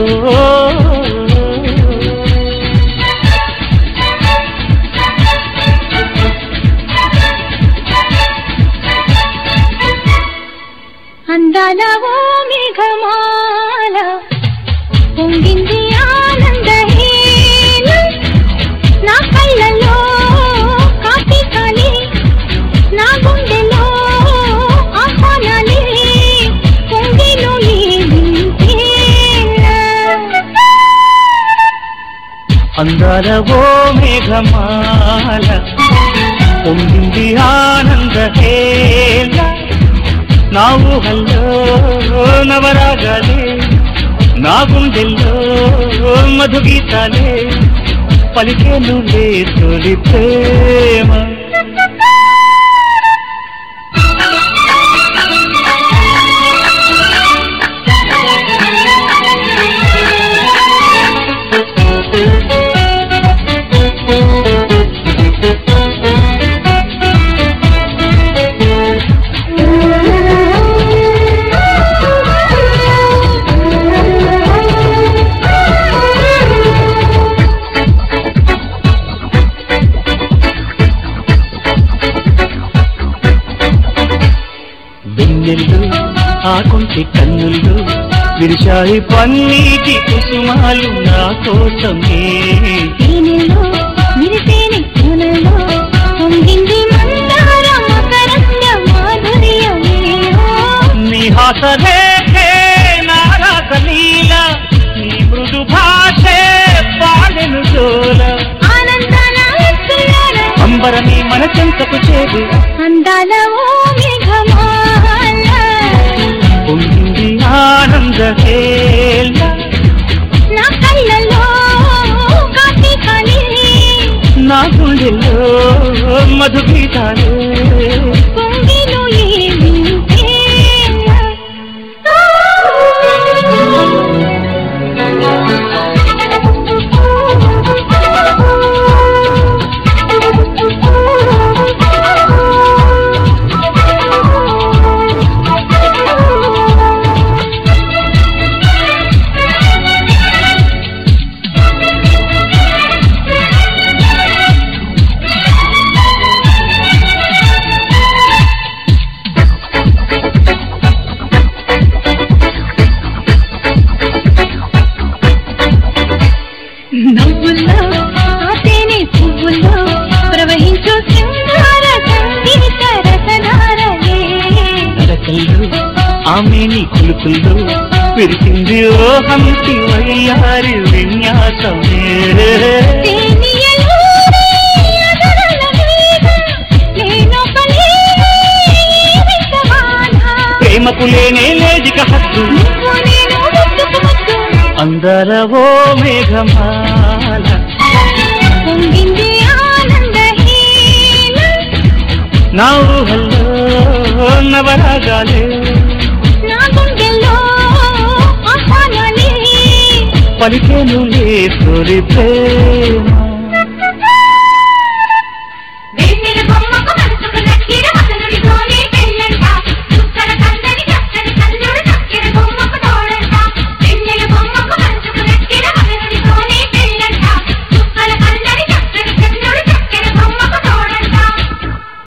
అందాల ఓ మేఘమాల పొంగింది ఆనంద నా కళ్ళలో కాఫీ కాలి నా గుండెలో ఆహ్వానాలే పొంగిలో అందాల ఓ మేఘమాల పొంగింది ఆనంద హేళ నా ఊహల్లో నవరాగాలే నా గుండెల్లో మధుగీతాలే పలికేను లే తొలి ప్రేమ వెన్నెల్లు ఆ కొంటి కన్నుల్లో విరిశాయి పన్నీటి కుసుమాలు నా కోసమే తేనెలో నిరిసేని పూలలో పొంగింది మందార మకరంద మాధుర్యమే నీ హాసరేఖే నారాసలీల నీ మృదు భాషే పాడెను జోల ఆనందాల ఎత్తులార అంబరమే మన చెంతకు చేరు అందాల ఓ మేఘమాల పొంగింది ఆనంద హేళ నా కళ్ళలో కాఫీ కాలి నా గుండెల్లో మధుగీతాలే పొంగిలో ఏమి నవ్వుల్లో ఆ తేనె పువ్వుల్లో ప్రవహించు సింగార సంగీత రసనారలే నడకల్లో ఆమెని కులుకుల్లో విరిసింది ఓ హంసి వయ్యారి విన్యాసమే తేనియలూరి అదరల మీద నేనొకలేని వింతవాన. ప్రేమకు లేనే లేదిక హద్దు నువ్వు నేను ముద్దుకు ముద్దు అందర ఓ మేఘమాల పొంగింది ఆనంద హీన నా ఊహల్లో నవరాగాలే నా గుండెల్లో ఆహ్వానాలే పలికేను లే తొలి ప్రేమ